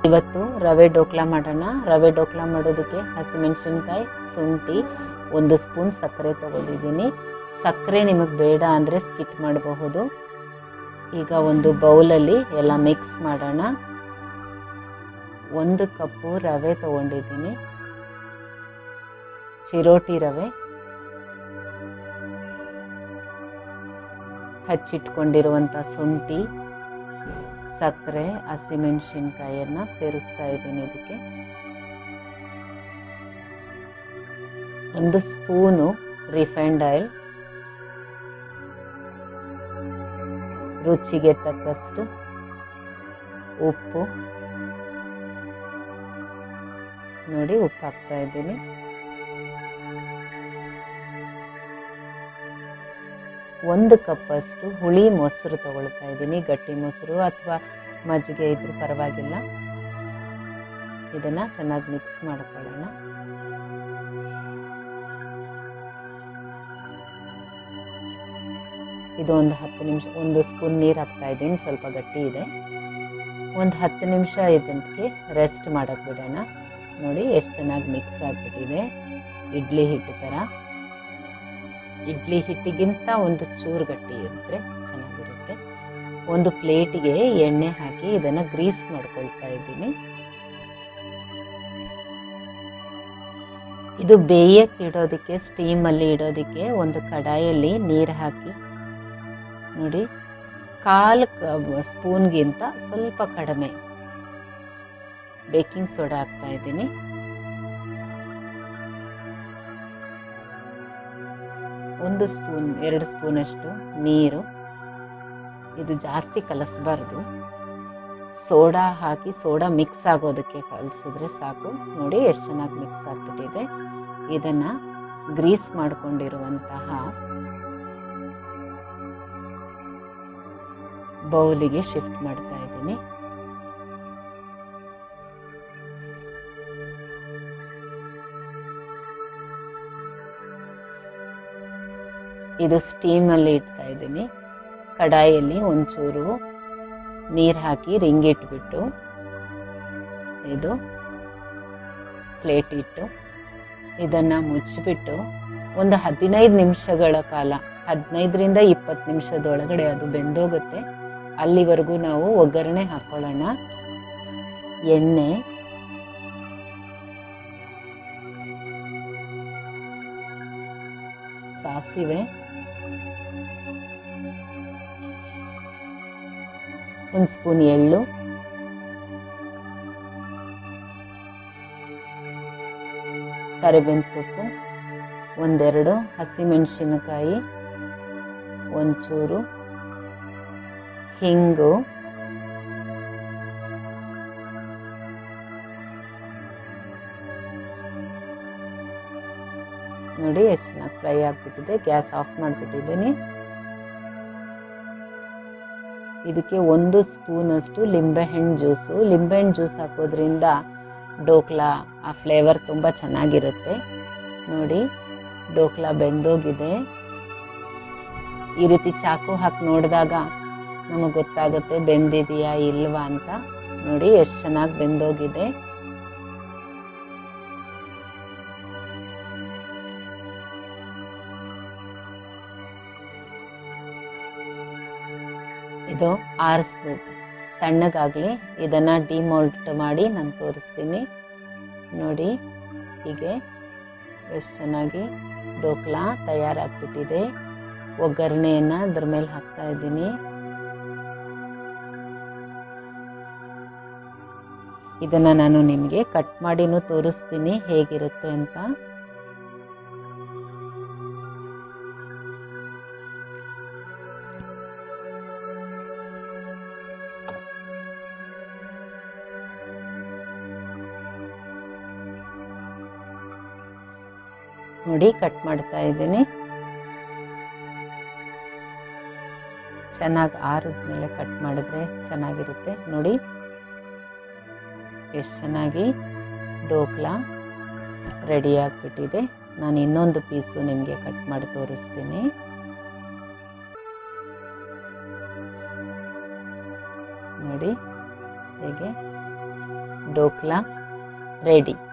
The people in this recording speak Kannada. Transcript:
ಇವತ್ತು ರವೆ ಡೋಕ್ಲಾ ಮಾಡೋಣ ರವೆ ಡೋಕ್ಲಾ ಮಾಡೋದಕ್ಕೆ ಹಸಿಮೆಣಸಿನ್ಕಾಯಿ ಶುಂಠಿ ಒಂದು ಸ್ಪೂನ್ ಸಕ್ಕರೆ ತಗೊಂಡಿದ್ದೀನಿ ಸಕ್ಕರೆ ನಿಮಗೆ ಬೇಡ ಅಂದರೆ ಸ್ಕಿಪ್ ಮಾಡಬಹುದು ಈಗ ಒಂದು ಬೌಲಲ್ಲಿ ಎಲ್ಲ ಮಿಕ್ಸ್ ಮಾಡೋಣ ಒಂದು ಕಪ್ಪು ರವೆ ತಗೊಂಡಿದ್ದೀನಿ ಚಿರೋಟಿ ರವೆ ಹಚ್ಚಿಟ್ಕೊಂಡಿರುವಂಥ ಶುಂಠಿ ಸಕ್ಕರೆ ಹಸಿಮೆಣಸಿನ್ಕಾಯನ್ನು ಸೇರಿಸ್ತಾ ಇದ್ದೀನಿ ಇದಕ್ಕೆ ಒಂದು ಸ್ಪೂನು ರಿಫೈಂಡ್ ಆಯಿಲ್ ರುಚಿಗೆ ತಕ್ಕಷ್ಟು ಉಪ್ಪು ನೋಡಿ ಉಪ್ಪು ಹಾಕ್ತಾ ಇದ್ದೀನಿ ಒಂದು ಕಪ್ಪಷ್ಟು ಹುಳಿ ಮೊಸರು ತಗೊಳ್ತಾ ಇದ್ದೀನಿ ಗಟ್ಟಿ ಮೊಸರು ಅಥವಾ ಮಜ್ಜಿಗೆ ಇದ್ರೂ ಪರವಾಗಿಲ್ಲ ಇದನ್ನು ಚೆನ್ನಾಗಿ ಮಿಕ್ಸ್ ಮಾಡ್ಕೊಳ್ಳೋಣ ಇದು ಒಂದು ಹತ್ತು ನಿಮಿಷ ಒಂದು ಸ್ಪೂನ್ ನೀರು ಹಾಕ್ತಾ ಇದ್ದೀನಿ ಸ್ವಲ್ಪ ಗಟ್ಟಿ ಇದೆ ಒಂದು ಹತ್ತು ನಿಮಿಷ ಇದಕ್ಕೆ ರೆಸ್ಟ್ ಮಾಡೋಕ್ಕೆ ಬಿಡೋಣ ನೋಡಿ ಎಷ್ಟು ಚೆನ್ನಾಗಿ ಮಿಕ್ಸ್ ಆಗಿಬಿಟ್ಟಿದೆ ಇಡ್ಲಿ ಹಿಟ್ಟು ಥರ ಇಡ್ಲಿ ಹಿಟ್ಟಿಗಿಂತ ಒಂದು ಚೂರು ಗಟ್ಟಿ ಇರುತ್ತೆ ಚೆನ್ನಾಗಿರುತ್ತೆ ಒಂದು ಪ್ಲೇಟಿಗೆ ಎಣ್ಣೆ ಹಾಕಿ ಇದನ್ನು ಗ್ರೀಸ್ ಮಾಡ್ಕೊಳ್ತಾ ಇದ್ದೀನಿ ಇದು ಬೇಯಕ್ಕೆ ಇಡೋದಕ್ಕೆ ಸ್ಟೀಮಲ್ಲಿ ಇಡೋದಕ್ಕೆ ಒಂದು ಕಡಾಯಲ್ಲಿ ನೀರು ಹಾಕಿ ನೋಡಿ ಕಾಲು ಸ್ಪೂನ್ಗಿಂತ ಸ್ವಲ್ಪ ಕಡಿಮೆ ಬೇಕಿಂಗ್ ಸೋಡಾ ಹಾಕ್ತಾ ಇದ್ದೀನಿ ಒಂದು ಸ್ಪೂನ್ ಎರಡು ಸ್ಪೂನಷ್ಟು ನೀರು ಇದು ಜಾಸ್ತಿ ಕಲಸಬಾರ್ದು ಸೋಡಾ ಹಾಕಿ ಸೋಡಾ ಮಿಕ್ಸ್ ಆಗೋದಕ್ಕೆ ಕಲಿಸಿದ್ರೆ ಸಾಕು ನೋಡಿ ಎಷ್ಟು ಚೆನ್ನಾಗಿ ಮಿಕ್ಸ್ ಆಗಿಬಿಟ್ಟಿದೆ ಇದನ್ನು ಗ್ರೀಸ್ ಮಾಡಿಕೊಂಡಿರುವಂತಹ ಬೌಲಿಗೆ ಶಿಫ್ಟ್ ಮಾಡ್ತಾ ಇದ್ದೀನಿ ಇದು ಸ್ಟೀಮಲ್ಲಿ ಇಡ್ತಾ ಇದ್ದೀನಿ ಕಡಾಯಲ್ಲಿ ಒಂಚೂರು ನೀರು ಹಾಕಿ ರಿಂಗ್ ಇಟ್ಬಿಟ್ಟು ಇದು ಪ್ಲೇಟ್ ಇಟ್ಟು ಇದನ್ನು ಮುಚ್ಚಿಬಿಟ್ಟು ಒಂದು ಹದಿನೈದು ನಿಮಿಷಗಳ ಕಾಲ ಹದಿನೈದರಿಂದ ಇಪ್ಪತ್ತು ನಿಮಿಷದೊಳಗಡೆ ಅದು ಬೆಂದೋಗುತ್ತೆ ಅಲ್ಲಿವರೆಗೂ ನಾವು ಒಗ್ಗರಣೆ ಹಾಕ್ಕೊಳ್ಳೋಣ ಎಣ್ಣೆ ಸಾಸಿವೆ ಒಂದು ಸ್ಪೂನ್ ಎಳ್ಳು ಕರಿಬೇವಿನ ಸೊಪ್ಪು ಒಂದೆರಡು ಹಸಿಮೆಣಸಿನಕಾಯಿ ಒಂಚೂರು ಹಿಂಗು ನೋಡಿ ಎಷ್ಟು ಚೆನ್ನಾಗಿ ಫ್ರೈ ಆಗಿಬಿಟ್ಟಿದೆ ಗ್ಯಾಸ್ ಆಫ್ ಮಾಡಿಬಿಟ್ಟಿದ್ದೀನಿ ಇದಕ್ಕೆ ಒಂದು ಸ್ಪೂನಷ್ಟು ಲಿಂಬೆಹಣ್ಣು ಜ್ಯೂಸು ಲಿಂಬೆಹಣ್ಣು ಜ್ಯೂಸ್ ಹಾಕೋದ್ರಿಂದ ಡೋಕ್ಲಾ ಆ ಫ್ಲೇವರ್ ತುಂಬ ಚೆನ್ನಾಗಿರುತ್ತೆ ನೋಡಿ ಡೋಕ್ಲಾ ಬೆಂದೋಗಿದೆ ಈ ರೀತಿ ಚಾಕು ಹಾಕಿ ನೋಡಿದಾಗ ನಮಗೆ ಗೊತ್ತಾಗುತ್ತೆ ಬೆಂದಿದೆಯಾ ಇಲ್ವಾ ಅಂತ ನೋಡಿ ಎಷ್ಟು ಚೆನ್ನಾಗಿ ಬೆಂದೋಗಿದೆ ಇದು ಆರಿಸ್ಬಿಟ್ಟು ತಣ್ಣಗಾಗಲಿ ಇದನ್ನು ಡಿಮೋಲ್ಟ್ ಮಾಡಿ ನಾನು ತೋರಿಸ್ತೀನಿ ನೋಡಿ ಹೀಗೆ ಎಷ್ಟು ಚೆನ್ನಾಗಿ ಡೋಕ್ಲಾ ತಯಾರಾಗ್ಬಿಟ್ಟಿದೆ ಒಗ್ಗರಣೆಯನ್ನು ಅದ್ರ ಮೇಲೆ ಹಾಕ್ತಾ ಇದ್ದೀನಿ ಇದನ್ನು ನಾನು ನಿಮಗೆ ಕಟ್ ಮಾಡಿನೂ ತೋರಿಸ್ತೀನಿ ಹೇಗಿರುತ್ತೆ ಅಂತ ನೋಡಿ ಕಟ್ ಮಾಡ್ತಾ ಇದ್ದೀನಿ ಚೆನ್ನಾಗಿ ಆರಿದ್ಮೇಲೆ ಕಟ್ ಮಾಡಿದ್ರೆ ಚೆನ್ನಾಗಿರುತ್ತೆ ನೋಡಿ ಎಷ್ಟು ಚೆನ್ನಾಗಿ ಡೋಕ್ಲಾ ರೆಡಿ ಆಗಿಬಿಟ್ಟಿದೆ ನಾನು ಇನ್ನೊಂದು ಪೀಸು ನಿಮಗೆ ಕಟ್ ಮಾಡಿ ತೋರಿಸ್ತೀನಿ ನೋಡಿ ಹೇಗೆ ಡೋಕ್ಲಾ ರೆಡಿ